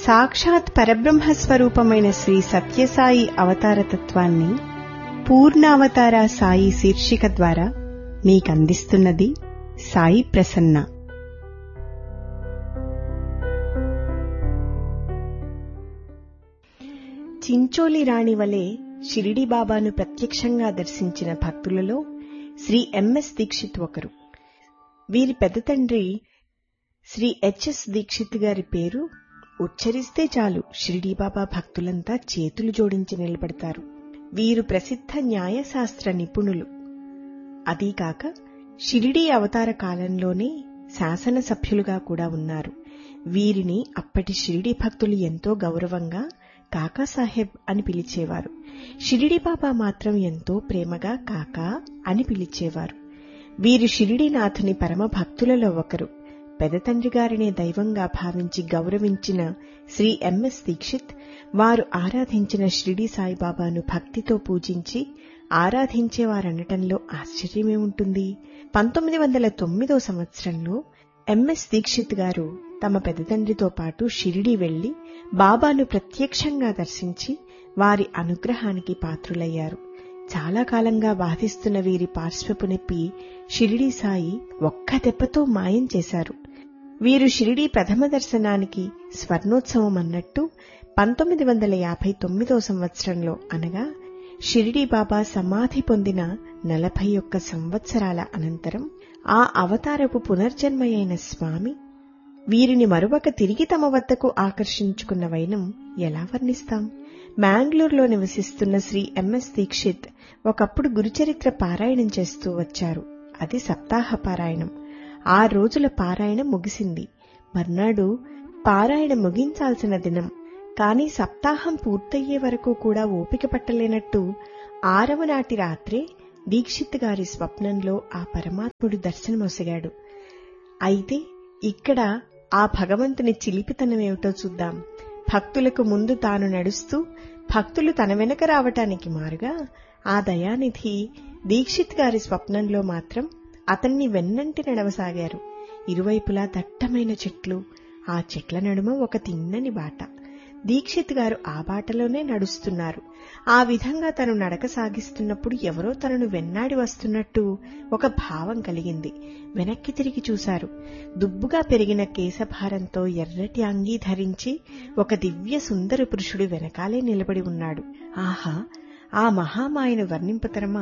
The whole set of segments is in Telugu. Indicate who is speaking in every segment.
Speaker 1: సాక్షాత్ పరబ్రహ్మ స్వరూపమైన శ్రీ సత్యసాయి అవతార తత్వాన్ని పూర్ణావతార సాయి శీర్షిక ద్వారా మీకందిస్తున్నది సాయి ప్రసన్న చించోలి రాణి వలె షిరిడి బాబాను ప్రత్యక్షంగా దర్శించిన భక్తులలో శ్రీ ఎంఎస్ దీక్షిత్ ఒకరు వీరి పెద్ద తండ్రి శ్రీ హెచ్ఎస్ దీక్షిత్ గారి పేరు ఉచ్చరిస్తే చాలు షిరిడీ బాబా భక్తులంతా చేతులు జోడించి నిలబడతారు వీరు ప్రసిద్ధ న్యాయశాస్త్ర నిపుణులు అదీకాక షిరిడీ అవతార కాలంలోనే శాసనసభ్యులుగా కూడా ఉన్నారు వీరిని అప్పటి షిరిడీ భక్తులు ఎంతో గౌరవంగా కాకాసాహెబ్ అని పిలిచేవారు షిరిడి బాబా మాత్రం ఎంతో ప్రేమగా కాకా అని పిలిచేవారు వీరు షిరిడీనాథుని పరమ భక్తులలో ఒకరు పెదతండ్రి గారినే దైవంగా భావించి గౌరవించిన శ్రీ ఎంఎస్ దీక్షిత్ వారు ఆరాధించిన షిరిడి సాయిబాబాను భక్తితో పూజించి ఆరాధించేవారనటంలో ఆశ్చర్యమే ఉంటుంది పంతొమ్మిది వందల తొమ్మిదో సంవత్సరంలో ఎంఎస్ దీక్షిత్ గారు తమ పెద్దతండ్రితో పాటు షిరిడి వెళ్లి బాబాను ప్రత్యక్షంగా దర్శించి వారి అనుగ్రహానికి పాత్రులయ్యారు చాలా కాలంగా బాధిస్తున్న వీరి పార్శ్వపు నొప్పి షిరిడీ సాయి ఒక్క దెబ్బతో మాయం చేశారు వీరు షిరిడీ ప్రథమ దర్శనానికి స్వర్ణోత్సవం అన్నట్టు పంతొమ్మిది వందల యాభై తొమ్మిదో సంవత్సరంలో అనగా షిరిడీ బాబా సమాధి పొందిన నలభై ఒక్క సంవత్సరాల అనంతరం ఆ అవతారపు పునర్జన్మయైన స్వామి వీరిని మరొక తిరిగి తమ వద్దకు ఆకర్షించుకున్న వైనం ఎలా వర్ణిస్తాం మ్యాంగ్లూరులో నివసిస్తున్న శ్రీ ఎంఎస్ దీక్షిత్ ఒకప్పుడు గురుచరిత్ర పారాయణం చేస్తూ వచ్చారు అది సప్తాహ పారాయణం ఆ రోజుల పారాయణం ముగిసింది మర్నాడు పారాయణం ముగించాల్సిన దినం కాని సప్తాహం పూర్తయ్యే వరకు కూడా ఓపిక పట్టలేనట్టు ఆరవ నాటి రాత్రే దీక్షిత్ గారి స్వప్నంలో ఆ పరమాత్ముడు దర్శనమొసగాడు అయితే ఇక్కడ ఆ భగవంతుని చిలిపితనమేమిటో చూద్దాం భక్తులకు ముందు తాను నడుస్తూ భక్తులు తన వెనక రావటానికి మారుగా ఆ దయానిధి దీక్షిత్ గారి స్వప్నంలో మాత్రం అతన్ని వెన్నంటి నడవసాగారు ఇరువైపులా దట్టమైన చెట్లు ఆ చెట్ల నడుమ ఒక తిన్నని బాట దీక్షిత్ గారు ఆ బాటలోనే నడుస్తున్నారు ఆ విధంగా తను నడక సాగిస్తున్నప్పుడు ఎవరో తనను వెన్నాడి వస్తున్నట్టు ఒక భావం కలిగింది వెనక్కి తిరిగి చూశారు దుబ్బుగా పెరిగిన కేశభారంతో ఎర్రటి అంగీ ధరించి ఒక దివ్య సుందర పురుషుడు వెనకాలే నిలబడి ఉన్నాడు ఆహా ఆ మహామాయను వర్ణింపతరమా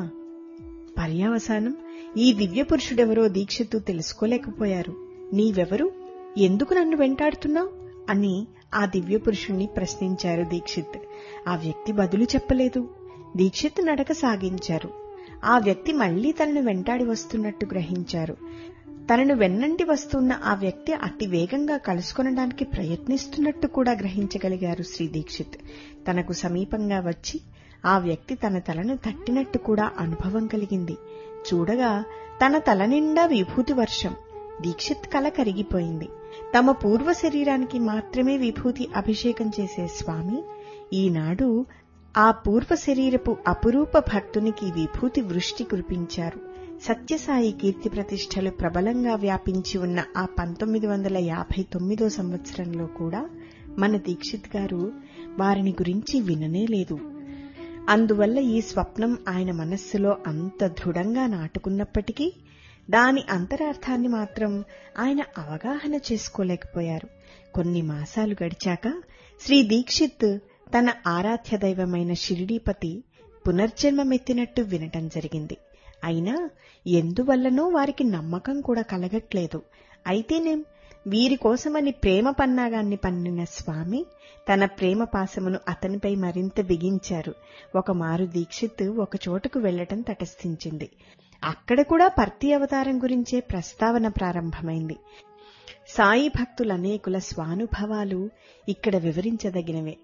Speaker 1: పర్యావసానం ఈ దివ్య పురుషుడెవరో దీక్షిత్తు తెలుసుకోలేకపోయారు నీవెవరు ఎందుకు నన్ను వెంటాడుతున్నావు అని ఆ దివ్య పురుషుణ్ణి ప్రశ్నించారు దీక్షిత్ ఆ వ్యక్తి బదులు చెప్పలేదు దీక్షిత్ నడక సాగించారు ఆ వ్యక్తి మళ్లీ తనను వెంటాడి వస్తున్నట్టు గ్రహించారు తనను వెన్నంటి వస్తున్న ఆ వ్యక్తి అతి వేగంగా కలుసుకొనడానికి ప్రయత్నిస్తున్నట్టు కూడా గ్రహించగలిగారు శ్రీ దీక్షిత్ తనకు సమీపంగా వచ్చి ఆ వ్యక్తి తన తలను తట్టినట్టు కూడా అనుభవం కలిగింది చూడగా తన తల నిండా విభూతి వర్షం దీక్షిత్ కల కరిగిపోయింది తమ పూర్వ శరీరానికి మాత్రమే విభూతి అభిషేకం చేసే స్వామి ఈనాడు ఆ పూర్వ శరీరపు అపురూప భక్తునికి విభూతి వృష్టి కురిపించారు సత్యసాయి కీర్తి ప్రతిష్టలు ప్రబలంగా వ్యాపించి ఉన్న ఆ పంతొమ్మిది వందల యాభై తొమ్మిదో సంవత్సరంలో కూడా మన దీక్షిత్ గారు వారిని గురించి విననే లేదు అందువల్ల ఈ స్వప్నం ఆయన మనస్సులో అంత దృఢంగా నాటుకున్నప్పటికీ దాని అంతరార్థాన్ని మాత్రం ఆయన అవగాహన చేసుకోలేకపోయారు కొన్ని మాసాలు గడిచాక శ్రీ దీక్షిత్ తన ఆరాధ్య దైవమైన షిరిడీపతి పునర్జన్మమెత్తినట్టు వినటం జరిగింది అయినా ఎందువల్లనో వారికి నమ్మకం కూడా కలగట్లేదు అయితేనేం వీరి కోసమని ప్రేమ పన్నాగాన్ని పన్నిన స్వామి తన ప్రేమ పాశమును అతనిపై మరింత బిగించారు ఒక మారు దీక్షిత్ ఒక చోటుకు వెళ్లటం తటస్థించింది అక్కడ కూడా పర్తి అవతారం గురించే ప్రస్తావన ప్రారంభమైంది సాయి భక్తులనేకుల స్వానుభవాలు ఇక్కడ వివరించదగినవే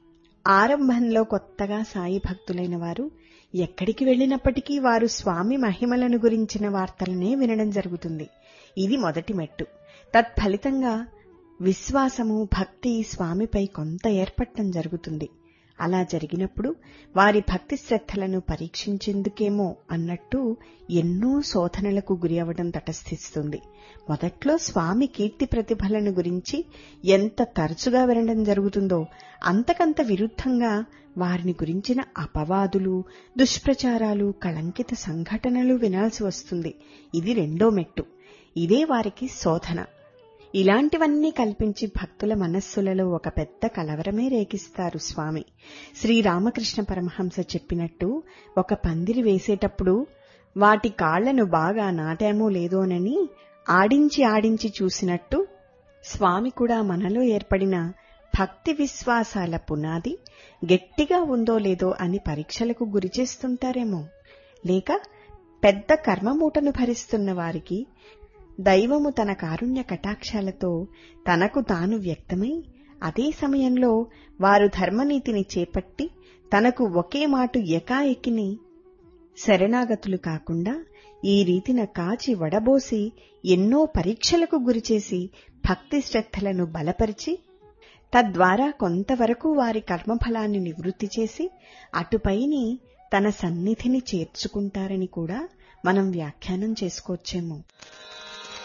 Speaker 1: ఆరంభంలో కొత్తగా సాయి భక్తులైన వారు ఎక్కడికి వెళ్లినప్పటికీ వారు స్వామి మహిమలను గురించిన వార్తలనే వినడం జరుగుతుంది ఇది మొదటి మెట్టు తత్ఫలితంగా విశ్వాసము భక్తి స్వామిపై కొంత ఏర్పడటం జరుగుతుంది అలా జరిగినప్పుడు వారి భక్తి శ్రద్ధలను పరీక్షించేందుకేమో అన్నట్టు ఎన్నో శోధనలకు గురి అవడం తటస్థిస్తుంది మొదట్లో స్వామి కీర్తి ప్రతిభలను గురించి ఎంత తరచుగా వినడం జరుగుతుందో అంతకంత విరుద్ధంగా వారిని గురించిన అపవాదులు దుష్ప్రచారాలు కళంకిత సంఘటనలు వినాల్సి వస్తుంది ఇది రెండో మెట్టు ఇదే వారికి శోధన ఇలాంటివన్నీ కల్పించి భక్తుల మనస్సులలో ఒక పెద్ద కలవరమే రేకిస్తారు స్వామి శ్రీరామకృష్ణ పరమహంస చెప్పినట్టు ఒక పందిరి వేసేటప్పుడు వాటి కాళ్లను బాగా నాటామో లేదోనని ఆడించి ఆడించి చూసినట్టు స్వామి కూడా మనలో ఏర్పడిన భక్తి విశ్వాసాల పునాది గట్టిగా ఉందో లేదో అని పరీక్షలకు గురి చేస్తుంటారేమో లేక పెద్ద కర్మమూటను భరిస్తున్న వారికి దైవము తన కారుణ్య కటాక్షాలతో తనకు తాను వ్యక్తమై అదే సమయంలో వారు ధర్మనీతిని చేపట్టి తనకు ఒకే మాటు ఎకాఎకిని శరణాగతులు కాకుండా ఈ రీతిన కాచి వడబోసి ఎన్నో పరీక్షలకు గురిచేసి భక్తి శ్రద్ధలను బలపరిచి తద్వారా కొంతవరకు వారి కర్మఫలాన్ని నివృత్తి చేసి అటుపైని తన సన్నిధిని చేర్చుకుంటారని కూడా మనం వ్యాఖ్యానం చేసుకోవచ్చేమో